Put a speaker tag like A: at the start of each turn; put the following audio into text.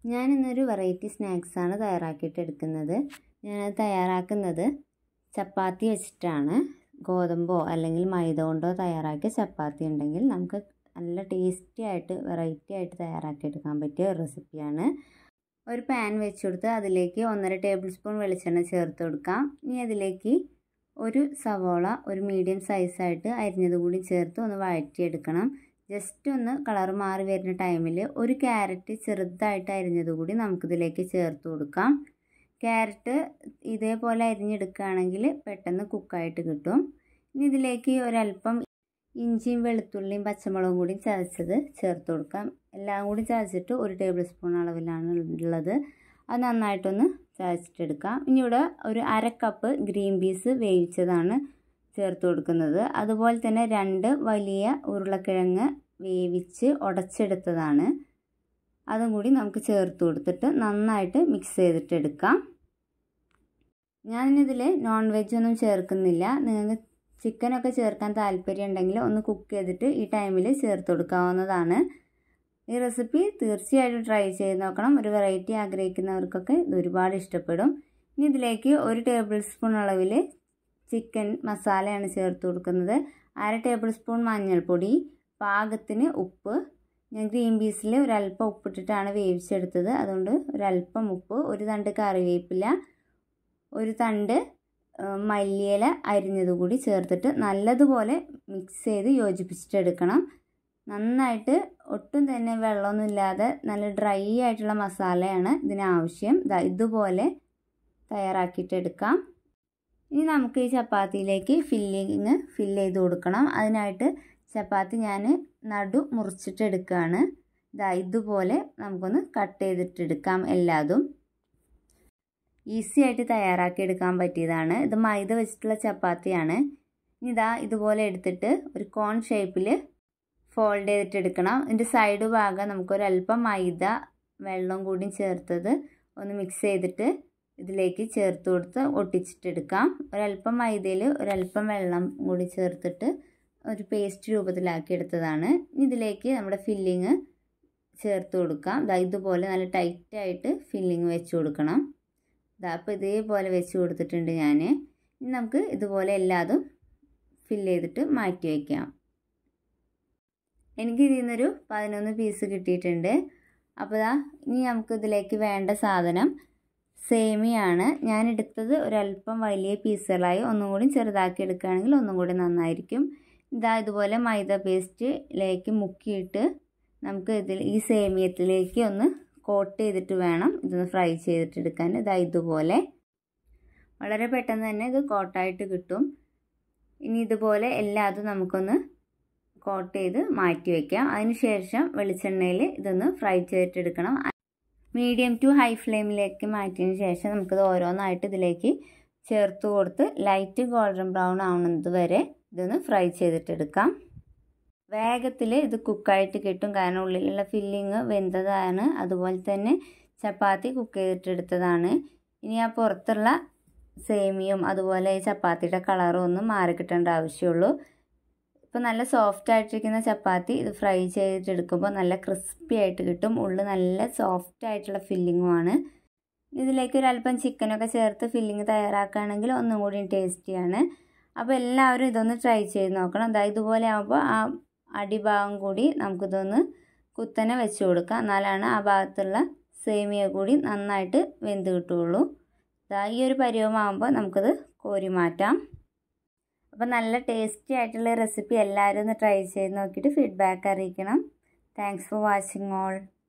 A: ഞാൻ ഇന്നൊരു വെറൈറ്റി സ്നാക്സാണ് തയ്യാറാക്കിയിട്ട് എടുക്കുന്നത് ഞാനത് തയ്യാറാക്കുന്നത് ചപ്പാത്തി വെച്ചിട്ടാണ് ഗോതമ്പോ അല്ലെങ്കിൽ മൈദ കൊണ്ടോ തയ്യാറാക്കിയ ചപ്പാത്തി ഉണ്ടെങ്കിൽ നമുക്ക് നല്ല ടേസ്റ്റി ആയിട്ട് വെറൈറ്റി ആയിട്ട് തയ്യാറാക്കി എടുക്കാൻ പറ്റിയ ഒരു റെസിപ്പിയാണ് ഒരു പാൻ വെച്ച് കൊടുത്ത് അതിലേക്ക് ഒന്നര ടേബിൾ സ്പൂൺ വെളിച്ചെണ്ണ ചേർത്ത് കൊടുക്കാം ഇനി അതിലേക്ക് ഒരു സവോള ഒരു മീഡിയം സൈസായിട്ട് അരിഞ്ഞത് കൂടി ചേർത്ത് ഒന്ന് വഴറ്റിയെടുക്കണം ജസ്റ്റ് ഒന്ന് കളർ മാറി വരുന്ന ടൈമിൽ ഒരു ക്യാരറ്റ് ചെറുതായിട്ട് അരിഞ്ഞത് കൂടി നമുക്കിതിലേക്ക് ചേർത്ത് കൊടുക്കാം ക്യാരറ്റ് ഇതേപോലെ അരിഞ്ഞെടുക്കുകയാണെങ്കിൽ പെട്ടെന്ന് കുക്കായിട്ട് കിട്ടും ഇനി ഇതിലേക്ക് ഒരല്പം ഇഞ്ചിയും വെളുത്തുള്ളിയും പച്ചമുളകും കൂടി ചതച്ചത് ചേർത്ത് കൊടുക്കാം എല്ലാം കൂടി ചതച്ചിട്ട് ഒരു ടേബിൾ സ്പൂൺ അളവിലാണ് ഉള്ളത് അത് നന്നായിട്ടൊന്ന് ചതച്ചിട്ടെടുക്കാം ഇനി ഇവിടെ ഒരു അര കപ്പ് ഗ്രീൻ പീസ് വേവിച്ചതാണ് ചേർത്ത് കൊടുക്കുന്നത് അതുപോലെ തന്നെ രണ്ട് വലിയ ഉരുളക്കിഴങ്ങ് വേവിച്ച് ഉടച്ചെടുത്തതാണ് അതും കൂടി നമുക്ക് ചേർത്ത് കൊടുത്തിട്ട് നന്നായിട്ട് മിക്സ് ചെയ്തിട്ടെടുക്കാം ഞാനിതിൽ നോൺ വെജ് ഒന്നും ചേർക്കുന്നില്ല നിങ്ങൾക്ക് ചിക്കനൊക്കെ ചേർക്കാൻ താല്പര്യം ഉണ്ടെങ്കിൽ ഒന്ന് കുക്ക് ചെയ്തിട്ട് ഈ ടൈമിൽ ചേർത്ത് കൊടുക്കാവുന്നതാണ് ഈ റെസിപ്പി തീർച്ചയായിട്ടും ട്രൈ ചെയ്ത് നോക്കണം ഒരു വെറൈറ്റി ആഗ്രഹിക്കുന്നവർക്കൊക്കെ ഇത് ഒരുപാട് ഇഷ്ടപ്പെടും ഇനി ഇതിലേക്ക് ഒരു ടേബിൾ സ്പൂൺ അളവിൽ ചിക്കൻ മസാലയാണ് ചേർത്ത് കൊടുക്കുന്നത് അര ടേബിൾ സ്പൂൺ മഞ്ഞൾപ്പൊടി പാകത്തിന് ഉപ്പ് ഞാൻ ഗ്രീൻ പീസിൽ ഒരല്പം ഉപ്പിട്ടിട്ടാണ് വേവിച്ചെടുത്തത് അതുകൊണ്ട് ഒരല്പം ഉപ്പ് ഒരു തണ്ട് കറിവേപ്പില ഒരു തണ്ട് മല്ലിയില അരിഞ്ഞത് കൂടി ചേർത്തിട്ട് നല്ലതുപോലെ മിക്സ് ചെയ്ത് യോജിപ്പിച്ചിട്ടെടുക്കണം നന്നായിട്ട് ഒട്ടും തന്നെ വെള്ളമൊന്നും ഇല്ലാതെ നല്ല ഡ്രൈ ആയിട്ടുള്ള മസാലയാണ് ഇതിനാവശ്യം ഇതുപോലെ തയ്യാറാക്കിയിട്ടെടുക്കാം ഇനി നമുക്ക് ഈ ചപ്പാത്തിയിലേക്ക് ഫില്ലിങ് ഫില്ല് ചെയ്ത് കൊടുക്കണം അതിനായിട്ട് ചപ്പാത്തി ഞാൻ നടു മുറിച്ചിട്ട് എടുക്കുകയാണ് ഇതാ ഇതുപോലെ നമുക്കൊന്ന് കട്ട് ചെയ്തിട്ടെടുക്കാം എല്ലാതും ഈസി ആയിട്ട് തയ്യാറാക്കി എടുക്കാൻ പറ്റിയതാണ് ഇത് മൈദ വെച്ചിട്ടുള്ള ചപ്പാത്തിയാണ് ഇതാ ഇതുപോലെ എടുത്തിട്ട് ഒരു കോൺ ഷേപ്പിൽ ഫോൾഡ് ചെയ്തിട്ട് എടുക്കണം ഇതിൻ്റെ സൈഡ് ഭാഗം നമുക്കൊരല്പം മൈദ വെള്ളം കൂടി ചേർത്തത് ഒന്ന് മിക്സ് ചെയ്തിട്ട് ഇതിലേക്ക് ചേർത്ത് കൊടുത്ത് ഒട്ടിച്ചിട്ടെടുക്കാം ഒരല്പം മൈദയിൽ ഒരല്പം വെള്ളം കൂടി ചേർത്തിട്ട് ഒരു പേസ്റ്റ് രൂപത്തിലാക്കി എടുത്തതാണ് ഇതിലേക്ക് നമ്മുടെ ഫില്ലിങ് ചേർത്ത് കൊടുക്കാം ഇതാ ഇതുപോലെ നല്ല ടൈറ്റായിട്ട് ഫില്ലിങ് വെച്ച് കൊടുക്കണം ഇതാ അപ്പോൾ ഇതേപോലെ വെച്ച് കൊടുത്തിട്ടുണ്ട് ഞാൻ ഇനി നമുക്ക് ഇതുപോലെ എല്ലാതും ഫില്ല് ചെയ്തിട്ട് മാറ്റി വയ്ക്കാം എനിക്ക് ഇതിൽ നിന്നൊരു പതിനൊന്ന് പീസ് കിട്ടിയിട്ടുണ്ട് അപ്പോൾ ഇതാ ഇനി നമുക്ക് ഇതിലേക്ക് വേണ്ട സാധനം സേമിയാണ് ഞാൻ എടുത്തത് ഒരല്പം വലിയ പീസുകളായി ഒന്നും കൂടി ചെറുതാക്കി എടുക്കുകയാണെങ്കിൽ ഒന്നും കൂടി നന്നായിരിക്കും ഇതാ ഇതുപോലെ മൈദ പേസ്റ്റിലേക്ക് മുക്കിയിട്ട് നമുക്ക് ഇതിൽ ഈ സേമിയത്തിലേക്ക് ഒന്ന് കോട്ട് ചെയ്തിട്ട് വേണം ഇതൊന്ന് ഫ്രൈ ചെയ്തിട്ടെടുക്കാൻ ഇതാ ഇതുപോലെ വളരെ പെട്ടെന്ന് തന്നെ ഇത് കോട്ടായിട്ട് കിട്ടും ഇനി ഇതുപോലെ എല്ലാതും നമുക്കൊന്ന് കോട്ട് ചെയ്ത് മാറ്റി വയ്ക്കാം അതിനുശേഷം വെളിച്ചെണ്ണയിൽ ഇതൊന്ന് ഫ്രൈ ചെയ്തിട്ടെടുക്കണം മീഡിയം ടു ഹൈ ഫ്ലെയിമിലേക്ക് മാറ്റിയതിന് ശേഷം നമുക്കിത് ഓരോന്നായിട്ട് ഇതിലേക്ക് ചേർത്ത് കൊടുത്ത് ലൈറ്റ് ഗോൾഡൻ ബ്രൗൺ ആവുന്നത് വരെ ഇതൊന്ന് ഫ്രൈ ചെയ്തിട്ടെടുക്കാം വേഗത്തിൽ ഇത് കുക്കായിട്ട് കിട്ടും കാരണം ഉള്ളിലുള്ള ഫില്ലിങ് വെന്തതാണ് അതുപോലെ തന്നെ ചപ്പാത്തി കുക്ക് ചെയ്തിട്ടെടുത്തതാണ് ഇനി ആ പുറത്തുള്ള സേമിയും അതുപോലെ ഈ ചപ്പാത്തിയുടെ കളറും ഒന്നും മാറി കിട്ടേണ്ട ആവശ്യമുള്ളൂ ഇപ്പോൾ നല്ല സോഫ്റ്റ് ആയിട്ടിരിക്കുന്ന ചപ്പാത്തി ഇത് ഫ്രൈ ചെയ്തിട്ടെടുക്കുമ്പോൾ നല്ല ക്രിസ്പി ആയിട്ട് കിട്ടും ഉള്ളിൽ നല്ല സോഫ്റ്റ് ആയിട്ടുള്ള ഫില്ലിങ്ങുമാണ് ഇതിലേക്ക് ഒരു അല്പം ചിക്കനൊക്കെ ചേർത്ത് ഫില്ലിങ് തയ്യാറാക്കുകയാണെങ്കിൽ ഒന്നും കൂടി ടേസ്റ്റിയാണ് അപ്പോൾ എല്ലാവരും ഇതൊന്ന് ട്രൈ ചെയ്ത് നോക്കണം അതായത് ഇതുപോലെ ആകുമ്പോൾ ആ അടിഭാഗം കൂടി നമുക്കിതൊന്ന് കുത്തനെ വെച്ച് കൊടുക്കാം എന്നാലാണ് ആ ഭാഗത്തുള്ള സേമിയ കൂടി നന്നായിട്ട് വെന്ത് കിട്ടുകയുള്ളൂ ഈ ഒരു പരിവമാകുമ്പോൾ നമുക്കത് കോരി മാറ്റാം അപ്പോൾ നല്ല ടേസ്റ്റി ആയിട്ടുള്ള റെസിപ്പി എല്ലാവരും ഒന്ന് ട്രൈ ചെയ്ത് നോക്കിയിട്ട് ഫീഡ്ബാക്ക് അറിയിക്കണം താങ്ക്സ് ഫോർ വാച്ചിങ് ഓൾ